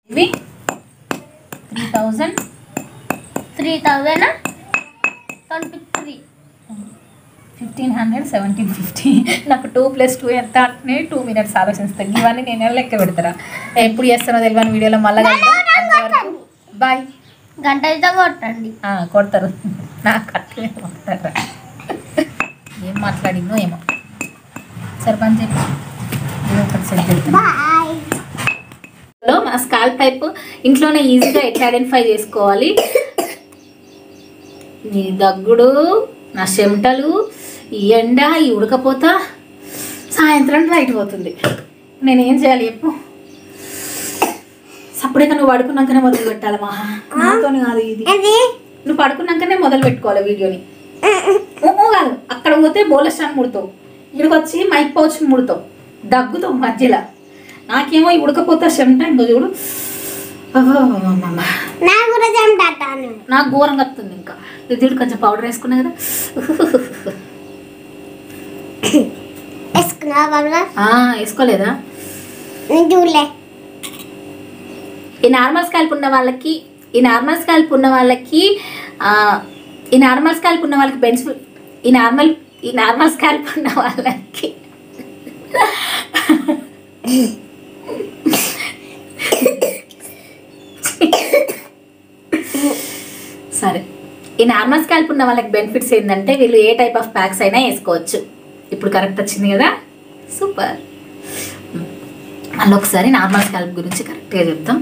ఇవి three thousand three thousand twenty three fifteen hundred seventeen fifty నాకు two plus two ఎంత అంటే two minutes ఆలోచిస్తాను ఇవన్నీ నేను లెక్క పెడతారా ఎప్పుడు చేస్తానో తెలియని వీడియోలో మళ్ళీ బాయ్ గంట అయితే కొట్టండి కొడతారు నాకు అట్లే కొడతారు ఏం మాట్లాడిందో ఏమో సర్పంచ్ చెప్పి ఏదో ఒకటి సెట్ చేద్దాం బాయ్ లో మన స్కాల్ టైప్ ఇంట్లోనే ఈజీగా ఎట్లా ఐడెంటిఫై చేసుకోవాలి ఈ దగ్గుడు నా చెమటలు ఈ ఎండ ఈ ఉడకపోత సాయంత్రం లైట్ పోతుంది నేను ఏం చేయాలి చెప్పు సప్పుడే నువ్వు పడుకున్నాకనే మొదలు పెట్టాలి మా నాతో కాదు ఇది అది నువ్వు పడుకున్నాకనే మొదలు పెట్టుకోవాలి వీడియోని ఊ, ఊ కాదు అక్కడ పోతే బోలస్టాన్ ముడతావు ఇక్కడికి వచ్చి మైక్ పౌచ్ ముడతావు దగ్గుతావు మధ్యలో నాకేమో ఈ ఉడకపోతే చెమట ఇంకో చూడు అమ్మమ్మ. నా కూడా చెమటాను నాకు ఘోరంగా వస్తుంది ఇంకా ఇది కొంచెం పౌడర్ వేసుకున్నా కదా వేసుకున్నా బాబా ఆ, వేసుకోలేదా నేను చూడలే ఈ నార్మల్ స్కాల్ప్ ఉన్న వాళ్ళకి ఈ నార్మల్ స్కాల్ప్ ఉన్న వాళ్ళకి ఆ, ఈ నార్మల్ స్కాల్ప్ ఉన్న వాళ్ళకి బెనిఫిట్ ఈ నార్మల్ ఈ నార్మల్ స్కాల్ప్ ఉన్న వాళ్ళకి సరే ఈ నార్మల్ స్కాల్ప్ ఉన్న వాళ్ళకి బెనిఫిట్స్ ఏంటంటే వీళ్ళు ఏ టైప్ ఆఫ్ ప్యాక్స్ అయినా వేసుకోవచ్చు ఇప్పుడు కరెక్ట్ వచ్చింది కదా సూపర్ మళ్ళీ ఒకసారి నార్మల్ స్కాల్ప్ గురించి కరెక్ట్గా చెప్తాం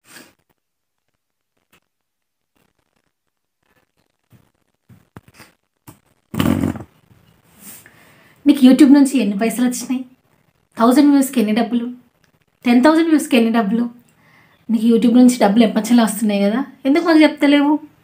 నీకు యూట్యూబ్ నుంచి ఎన్ని పైసలు వచ్చినాయి థౌజండ్ వ్యూస్కి ఎన్ని డబ్బులు టెన్ థౌజండ్ వ్యూస్కి ఎన్ని డబ్బులు నీకు యూట్యూబ్ నుంచి డబ్బులు ఎప్పచ్చలా వస్తున్నాయి కదా ఎందుకు మాకు చెప్తలేవు